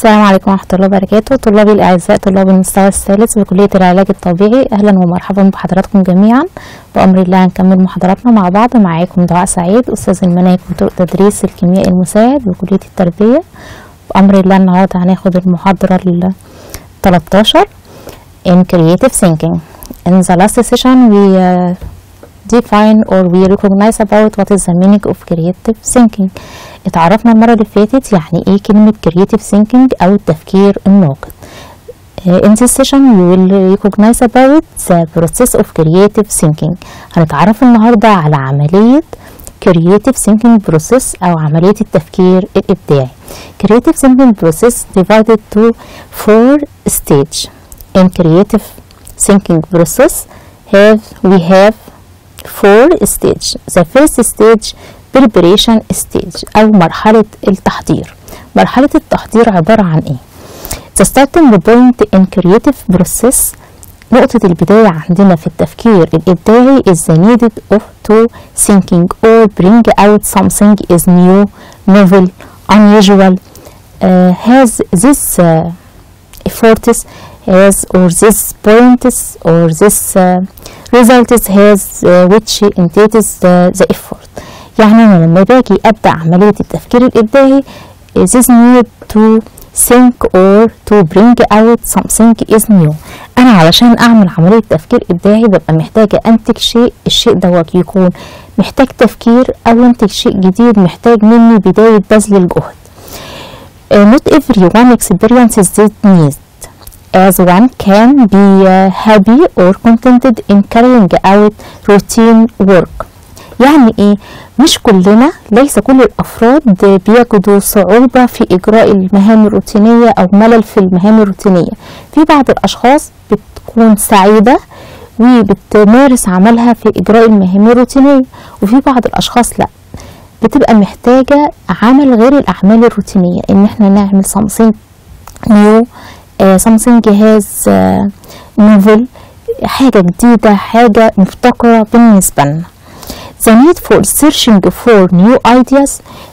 السلام عليكم ورحمة الله وبركاته طلابي الأعزاء طلاب المستوى الثالث بكلية العلاج الطبيعي أهلا ومرحبا بحضراتكم جميعا بأمر الله هنكمل محاضراتنا مع بعض معاكم دعاء سعيد أستاذ المناهج وطرق تدريس الكيمياء المساعد بكلية التربية بأمر الله النهاردة هناخد المحاضرة ال 13 in creative thinking in the last session we uh, define or we recognize about what is the meaning of creative thinking اتعرفنا المرة اللي فاتت يعني ايه كلمة creative thinking او التفكير الناقد Uh, in this session we will recognize about the process of creative thinking هنتعرف النهاردة على عملية creative thinking process أو عملية التفكير الإبداعي creative thinking process divided to four stage in creative thinking process have we have four stage the first stage preparation stage أو مرحلة التحضير مرحلة التحضير عبارة عن إيه the starting point in creative process نقطة البداية عندنا في التفكير الإبداعي is the needed of to thinking or bring out something is new, novel, unusual uh, has this uh, efforts has or this points or this uh, results has uh, which entails the, the effort يعني أنا لما باجي أبدأ عملية التفكير الإبداعي this need to think or to bring out something is new أنا علشان أعمل عملية تفكير إبداعي ببقى محتاجة أنتج شيء الشيء دوت يكون محتاج تفكير أو أنتج شيء جديد محتاج مني بداية بذل الجهد uh, not everyone experiences this need as one can be uh, happy or contented in carrying out routine work يعني ايه مش كلنا ليس كل الافراد بيجدوا صعوبة في اجراء المهام الروتينية او ملل في المهام الروتينية في بعض الاشخاص بتكون سعيدة وبتمارس عملها في اجراء المهام الروتينية وفي بعض الاشخاص لا بتبقى محتاجة عمل غير الاعمال الروتينية ان احنا نعمل something new uh, something has uh, novel حاجة جديدة حاجة مفتقرة بالنسبة لنا The need for searching for new ideas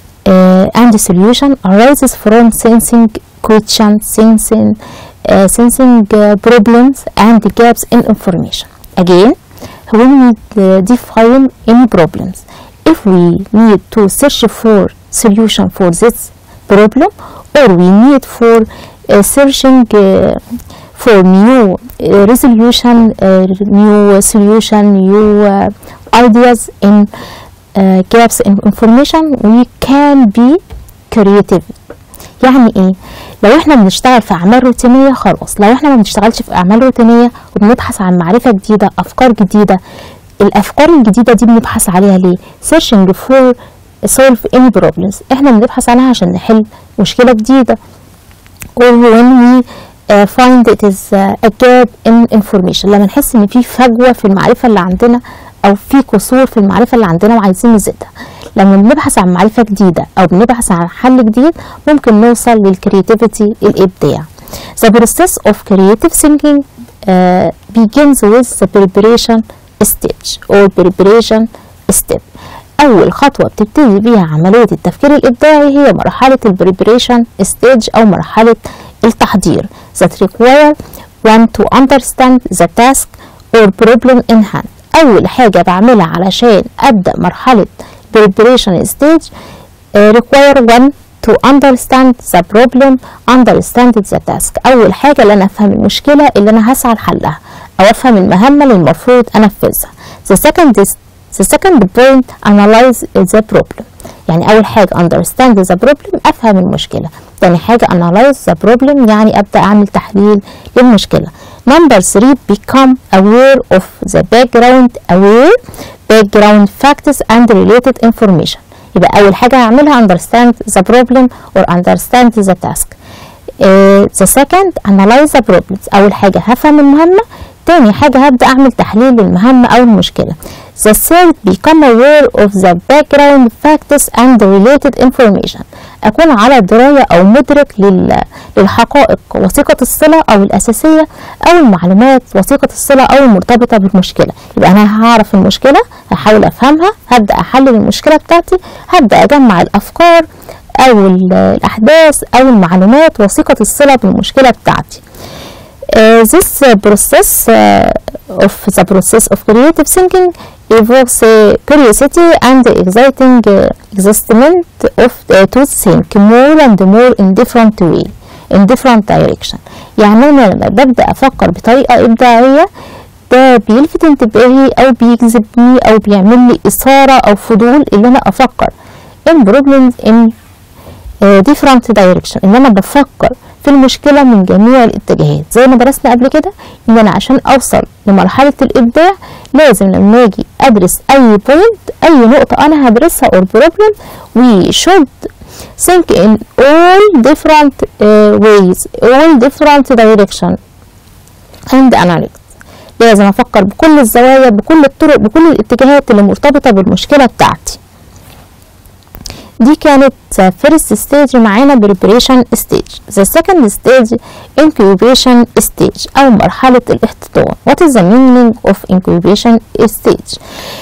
uh, and solution arises from sensing questions, sensing, uh, sensing uh, problems and gaps in information. Again, when we uh, define any problems, if we need to search for solution for this problem or we need for uh, searching uh, for new uh, resolution, uh, new solution, new uh, ideas in uh, gaps in information we can be creative يعني ايه لو احنا بنشتغل في اعمال روتينيه خلاص لو احنا ما بنشتغلش في اعمال روتينيه وبنبحث عن معرفه جديده افكار جديده الافكار الجديده دي بنبحث عليها ليه searching for solve any problems احنا بنبحث عنها عشان نحل مشكله جديده or when we uh, find it is uh, a gap in information لما نحس ان في فجوه في المعرفه اللي عندنا او في قصور في المعرفه اللي عندنا وعايزين نزيدها لما بنبحث عن معرفه جديده او بنبحث عن حل جديد ممكن نوصل للكرياتيفيتي الابداع The process of creative thinking uh, begins with the preparation stage or preparation step أول خطوة بتبتدي بيها عملية التفكير الإبداعي هي مرحلة البريبريشن ستيج أو مرحلة التحضير that require one to understand the task or problem in hand أول حاجة بعملها علشان أبدأ مرحلة preparation stage uh, require one to understand the problem understand the task أول حاجة اللي أنا أفهم المشكلة اللي أنا هسعى لحلها أو أفهم المهمة اللي المفروض أنفذها the second is the second point analyze the problem يعني أول حاجة understand the problem أفهم المشكلة تاني حاجة analyze the problem يعني أبدأ أعمل تحليل للمشكلة number three become aware of the background aware background facts and related information يبقى أول حاجة هعملها understand the problem or understand the task uh, the second analyze the problems أول حاجة هفهم المهمة تاني حاجة هبدأ أعمل تحليل للمهمة أو المشكلة The third become aware of the background facts and related information أكون على دراية أو مدرك لل... للحقائق وثيقة الصلة أو الأساسية أو المعلومات وثيقة الصلة أو المرتبطة بالمشكلة يبقى أنا هعرف المشكلة هحاول أفهمها هبدأ أحلل المشكلة بتاعتي هبدأ أجمع الأفكار او الاحداث او المعلومات وثيقة الصلة بالمشكلة بتاعتي Uh, this uh, process uh, of the process of creative thinking evokes uh, curiosity and exciting uh, excitement of uh, to think more and more in different way in different direction يعني انا لما ببدا افكر بطريقه ابداعيه ده بيلفت انتباهي او بيجذبني او بيعمل لي اثاره او فضول ان انا افكر in problems in uh, different direction ان انا بفكر في المشكلة من جميع الاتجاهات زي ما درسنا قبل كده ان انا عشان اوصل لمرحلة الابداع لازم لما اجي ادرس اي بوينت اي نقطة انا هدرسها or problem we should think in all different uh, ways all different direction and analysis لازم افكر بكل الزوايا بكل الطرق بكل الاتجاهات اللي مرتبطة بالمشكلة بتاعتي دي كانت first stage معانا preparation stage the second stage incubation stage أو مرحلة الاحتضان what is the meaning of incubation stage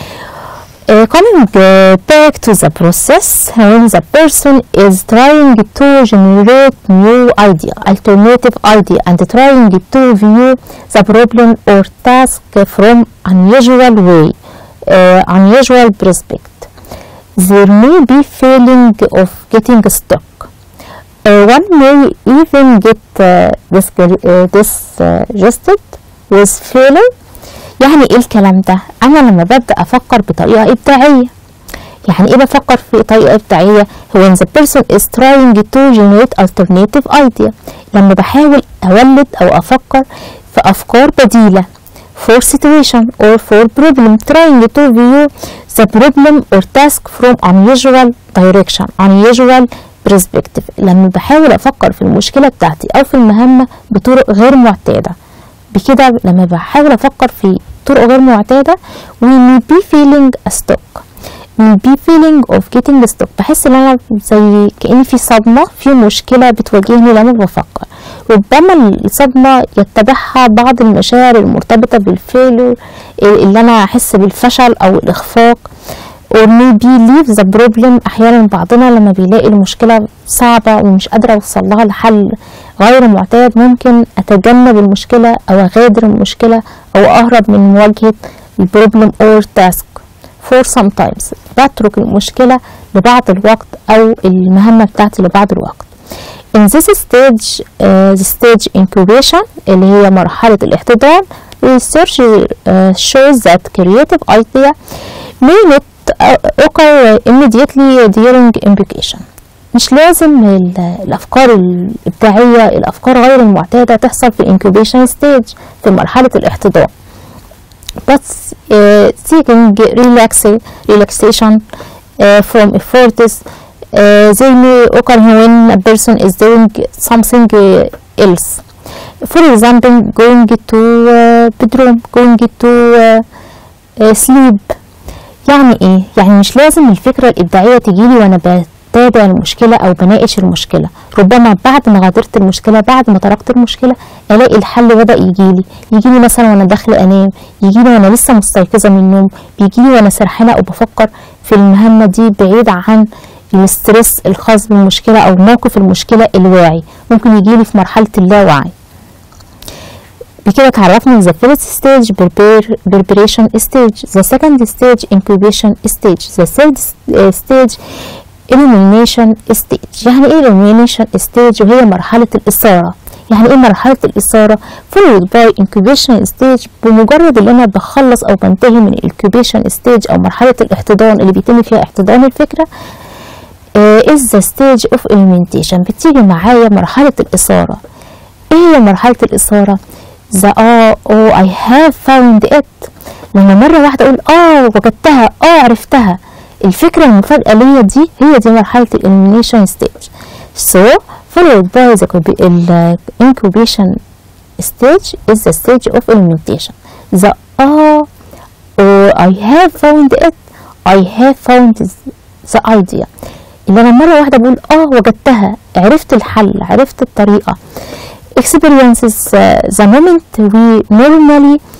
Uh, coming uh, back to the process when the person is trying to generate new idea alternative idea and trying to view the problem or task from unusual way uh, unusual perspective there may be feeling of getting stuck. Uh, one may even get uh, discour- uh, disgusted with failure. يعني ايه الكلام ده؟ انا لما ببدا افكر بطريقه ابداعيه يعني ايه بفكر في طريقه ابداعيه؟ when the person is trying to generate alternative idea لما بحاول اولد او افكر في افكار بديله for situation or for problem trying to view the problem or task from unusual direction unusual perspective لما بحاول افكر في المشكلة بتاعتي او في المهمة بطرق غير معتادة بكده لما بحاول افكر في طرق غير معتادة we may be feeling a stuck we be feeling of getting stuck بحس ان انا زي كأني في صدمة في مشكلة بتواجهني لما بفكر ربما الصدمة يتبعها بعض المشاعر المرتبطة بالفيلور اللي انا احس بالفشل او الاخفاق or maybe leave the problem احيانا بعضنا لما بيلاقي المشكلة صعبة ومش قادرة اوصل لها لحل غير معتاد ممكن اتجنب المشكلة او اغادر المشكلة او اهرب من مواجهة البروبلم or task for sometimes بترك المشكلة لبعض الوقت أو المهمة بتاعتي لبعض الوقت in this stage uh, the stage incubation اللي هي مرحلة الاحتضان research uh, shows that creative idea may not occur immediately during incubation مش لازم الأفكار الإبداعية الأفكار غير المعتادة تحصل في الانكوبيشن ستيج في مرحلة الاحتضان but uh, seeking relaxation, relaxation uh, from efforts uh, they may occur when a person is doing something uh, else. For example, going to uh, bedroom, going to uh, uh, sleep. يعني ايه؟ يعني مش لازم الفكرة الإبداعية تجيلي وأنا بتابع المشكلة أو بناقش المشكلة ربما بعد ما غادرت المشكلة بعد ما تركت المشكلة ألاقي الحل بدأ يجيلي يجيلي مثلا وأنا داخلة أنام يجيلي وأنا لسه مستيقظة من النوم بيجيلي وأنا سرحانة أو بفكر في المهمة دي بعيد عن الاسترس الخاص بالمشكلة أو موقف المشكلة الواعي ممكن يجيلي في مرحلة اللاوعي بكده اتعرفنا the first stage prepare preparation stage the second stage incubation stage the third stage elimination stage يعني ايه elimination stage وهي مرحلة الإثارة يعني ايه مرحلة الإثارة followed by incubation stage بمجرد اللي أنا بخلص أو بنتهي من incubation stage أو مرحلة الاحتضان اللي بيتم فيها احتضان الفكرة uh, is the stage of elimination بتيجي معايا مرحلة الإثارة ايه هي مرحلة الإثارة the oh, oh I have found it لما مرة واحدة أقول اه وجدتها اه عرفتها الفكرة المفاجأة ليا دي هي دي مرحلة ال elimination stage so followed by the incubation stage is the stage of elimination the oh, oh I have found it I have found the idea اللي أنا مرة واحدة بقول اه وجدتها عرفت الحل عرفت الطريقة experiences uh, the moment we normally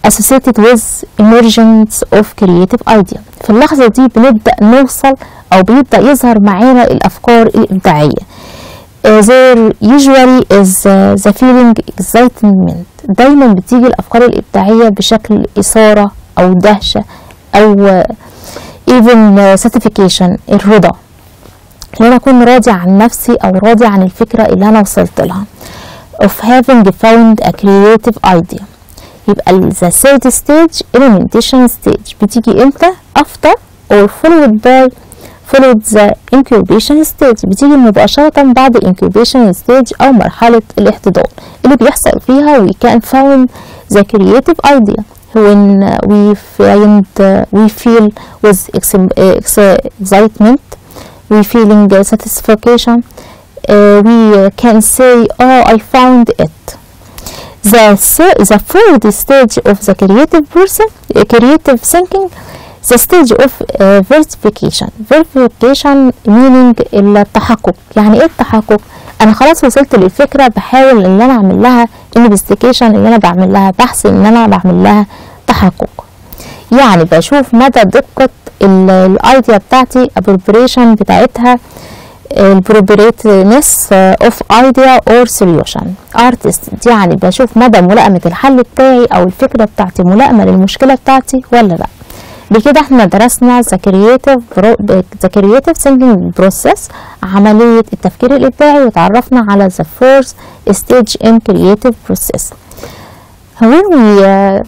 associated with emergence of creative idea في اللحظة دي بنبدأ نوصل أو بيبدأ يظهر معانا الأفكار الإبداعية uh, there usually is uh, the feeling excitement دايما بتيجي الأفكار الإبداعية بشكل إثارة أو دهشة أو uh, even uh, satisfaction الرضا ان انا اكون راضي عن نفسي او راضي عن الفكره اللي انا وصلت لها of having found a creative idea يبقى ال the third stage implementation stage بتيجي امتى after or followed by followed the incubation stage بتيجي مباشرة بعد incubation stage أو مرحلة الاحتضان اللي بيحصل فيها we can found the creative idea when we find we feel with excitement we feeling satisfaction uh, we can say oh I found it the the fourth stage of the creative person uh, creative thinking the stage of uh, verification verification meaning التحقق يعني ايه التحقق انا خلاص وصلت للفكره بحاول ان انا اعمل لها investigation ان انا بعمل لها بحث ان انا بعمل لها تحقق يعني بشوف مدى دقه الايديا بتاعتي appropriation بتاعتها البروبريتنس اوف ايديا اور سوليوشن ارتست يعني بشوف مدى ملائمه الحل بتاعي او الفكره بتاعتي ملائمه للمشكله بتاعتي ولا لا بكده احنا درسنا the creative the creative thinking process عملية التفكير الإبداعي وتعرفنا على the fourth stage in creative process when we uh,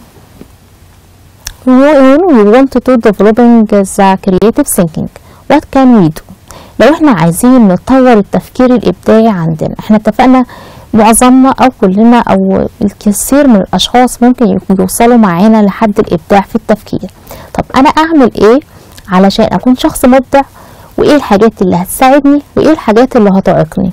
when we want to developing the creative thinking what can we do لو احنا عايزين نطور التفكير الإبداعي عندنا احنا اتفقنا معظمنا او كلنا او الكثير من الاشخاص ممكن يوصلوا معانا لحد الابداع في التفكير طب انا اعمل ايه علشان اكون شخص مبدع وايه الحاجات اللي هتساعدني وايه الحاجات اللي هتعيقني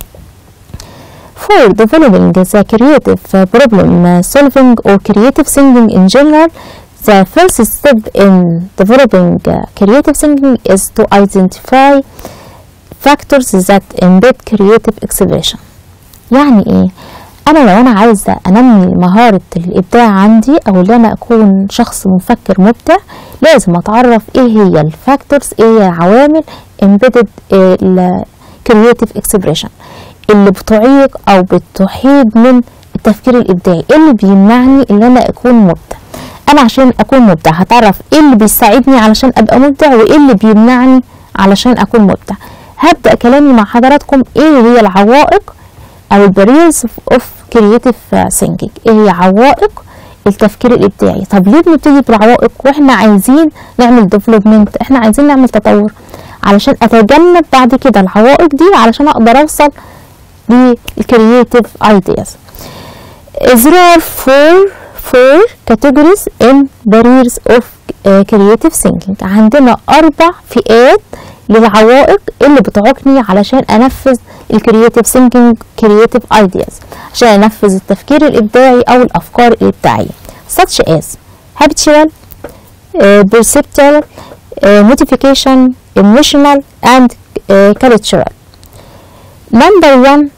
For developing the creative problem solving or creative thinking in general, the first step in developing creative thinking is to identify factors that embed creative expression. يعني ايه انا لو انا عايزه انمي مهاره الابداع عندي او ان انا اكون شخص مفكر مبدع لازم اتعرف ايه هي الفاكتورز ايه هي العوامل embedded الكرياتيف اكسبريشن اللي بتعيق او بتحيد من التفكير الابداعي ايه اللي بيمنعني ان انا اكون مبدع انا عشان اكون مبدع هتعرف ايه اللي بيساعدني علشان ابقى مبدع وايه اللي بيمنعني علشان اكون مبدع هبدا كلامي مع حضراتكم ايه هي العوائق او الباريرز اوف كرييتيف ثينكينج ايه هي عوائق التفكير الابداعي طب ليه بنبتدي بالعوائق واحنا عايزين نعمل ديفلوبمنت احنا عايزين نعمل تطور علشان اتجنب بعد كده العوائق دي علشان اقدر اوصل للكرييتيف ايدياز there are four four categories in barriers of uh, creative thinking عندنا اربع فئات للعوائق اللي بتعوقني علشان انفذ الكرياتيف ثينكينج كرياتيف ايدياز عشان انفذ التفكير الابداعي او الافكار الابداعيه such as habitual uh, perceptual uh, motivation emotional and uh, cultural number one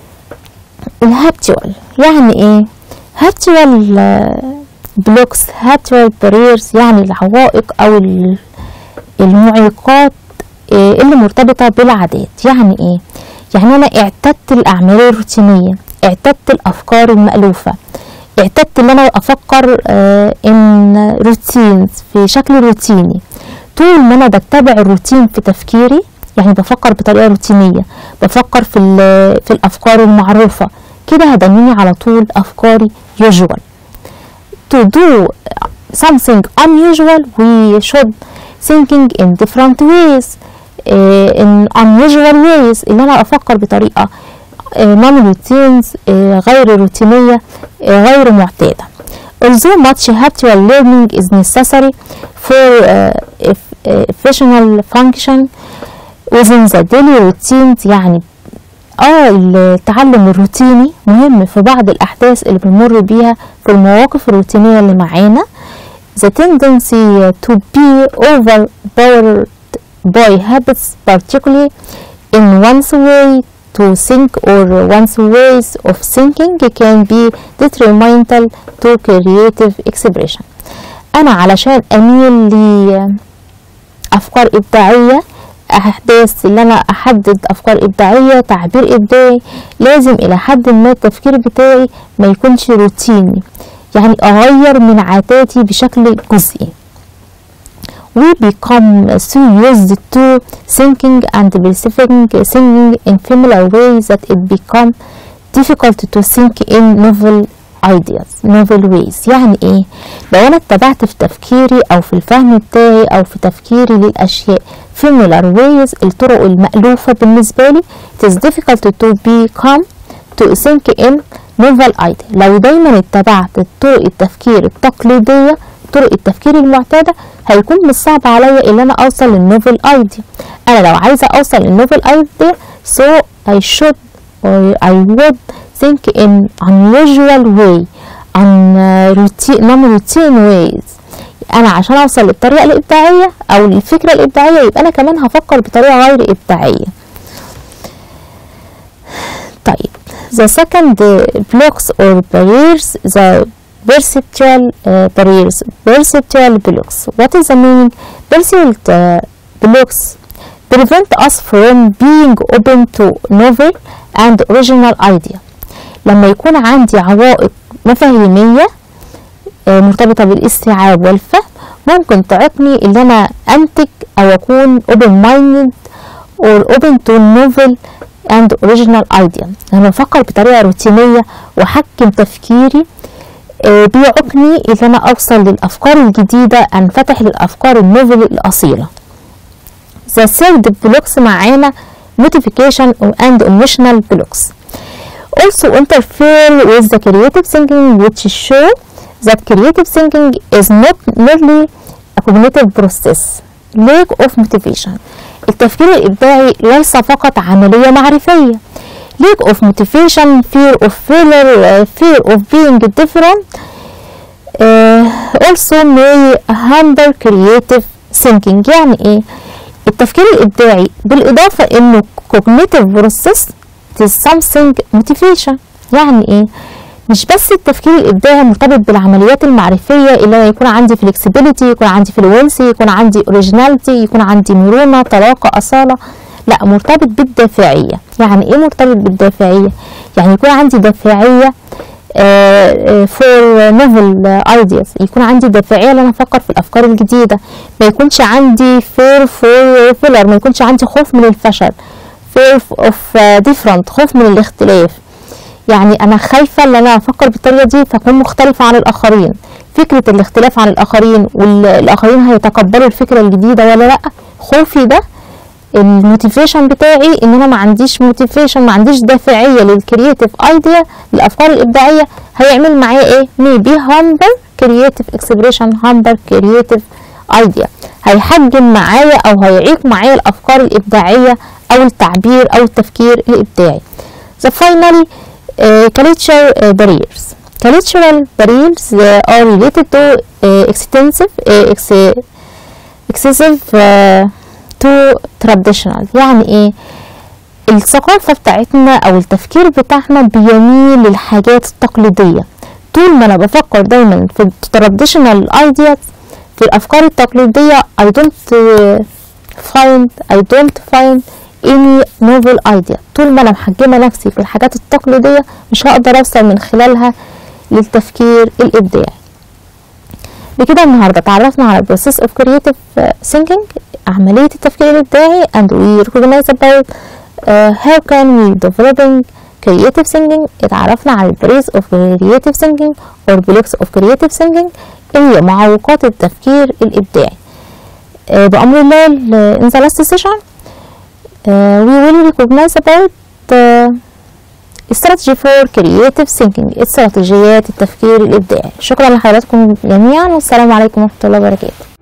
الهابتوال يعني ايه habitual blocks habitual barriers يعني العوائق او المعيقات اللي مرتبطة بالعادات يعني ايه يعني انا اعتدت الاعمال الروتينية اعتدت الافكار المألوفة اعتدت ان انا افكر اه ان روتينز في شكل روتيني طول ما انا بتبع الروتين في تفكيري يعني بفكر بطريقة روتينية بفكر في, في الافكار المعروفة كده هدنيني على طول افكاري usual to do something unusual we should thinking in different ways in unusual ways ان انا افكر بطريقه non routines غير روتينيه غير معتاده although much habitual learning is necessary for efficient function within the daily routines يعني اه التعلم الروتيني مهم في بعض الاحداث اللي بنمر بيها في المواقف الروتينيه اللي معانا the tendency to be overpowered by habits particularly in one's way to think or one's ways of thinking can be detrimental to creative expression انا علشان اميل لافكار ابداعيه احداث اللي انا احدد افكار ابداعيه تعبير ابداعي لازم الى حد ما التفكير بتاعي ما يكونش روتيني يعني اغير من عاداتي بشكل جزئي we become so used to thinking and perceiving thinking in familiar ways that it become difficult to think in novel ideas novel ways يعني ايه لو انا اتبعت في تفكيري او في الفهم بتاعي او في تفكيري للاشياء familiar ways الطرق المألوفة بالنسبة لي it is difficult to become to think in novel idea لو دايما اتبعت طرق التفكير التقليدية طرق التفكير المعتادة هيكون من الصعب عليا ان انا اوصل للنوفل ايديا انا لو عايزة اوصل للنوفل ايديا so I should or I would think in unusual way on uh, routine non-routine ways انا عشان اوصل للطريقة الابداعية او للفكرة الابداعية يبقى انا كمان هفكر بطريقة غير ابداعية طيب the second blocks or barriers the perceptual uh, barriers perceptual blocks what is the meaning perceptual uh, blocks prevent us from being open to novel and original idea لما يكون عندي عوائق مفاهيمية مرتبطة بالاستيعاب والفهم ممكن تعيقني ان انا انتج او اكون open minded or open to novel and original idea لما افكر بطريقة روتينية واحكم تفكيري بيعقني ان انا اوصل للافكار الجديدة انفتح للافكار النوفل الاصيلة the third blocks معانا motivation and emotional blocks also interfere with the creative thinking which show that creative thinking is not merely a cognitive process lack of motivation التفكير الإبداعي ليس فقط عملية معرفية lack of motivation fear of failure uh, fear of being different uh, also may hinder creative thinking يعني ايه التفكير الإبداعي بالإضافة إنه cognitive process is something motivation يعني ايه مش بس التفكير الابداعي مرتبط بالعمليات المعرفيه اللي انا يكون عندي فلكسبيليتي يكون عندي فلوينسي يكون عندي اوريجيناليتي يكون عندي مرونه طلاقه اصاله لا مرتبط بالدافعيه يعني ايه مرتبط بالدافعيه يعني يكون عندي دافعيه فور نوفل ايدياز يكون عندي دافعيه ان انا افكر في الافكار الجديده ما يكونش عندي فير فور فيلر ما يكونش عندي خوف من الفشل fear of different خوف من الاختلاف يعني انا خايفه ان انا افكر بالطريقه دي فاكون مختلفه عن الاخرين فكره الاختلاف عن الاخرين والاخرين هيتقبلوا الفكره الجديده ولا لا خوفي ده الموتيفيشن بتاعي ان انا ما عنديش موتيفيشن ما عنديش دافعيه للكرييتيف ايديا الافكار الابداعيه هيعمل معايا ايه ميبي هامبر كرييتيف اكسبريشن هامبر كرييتيف ايديا هيحجم معايا او هيعيق معايا الافكار الابداعيه او التعبير او التفكير الابداعي the finally uh, culture uh, barriers cultural barriers uh, are related to uh, extensive uh, ex excessive uh, to traditional يعني ايه الثقافة بتاعتنا او التفكير بتاعنا بيميل للحاجات التقليدية طول ما انا بفكر دايما في traditional ideas في الافكار التقليدية I don't uh, find I don't find any novel idea طول ما انا محجمة نفسي في الحاجات التقليدية مش هقدر اوصل من خلالها للتفكير الابداعي بكده النهارده تعرفنا على process of creative thinking عملية التفكير الإبداعي and we recognize about uh, how can we developing creative thinking اتعرفنا على البريز of creative thinking or blocks of creative thinking هي معوقات التفكير الإبداعي uh, بأمر الله in the last session uh, we will recognize about uh, strategy for creative thinking استراتيجيات التفكير الإبداعي شكرا لحضراتكم جميعا والسلام عليكم ورحمة الله وبركاته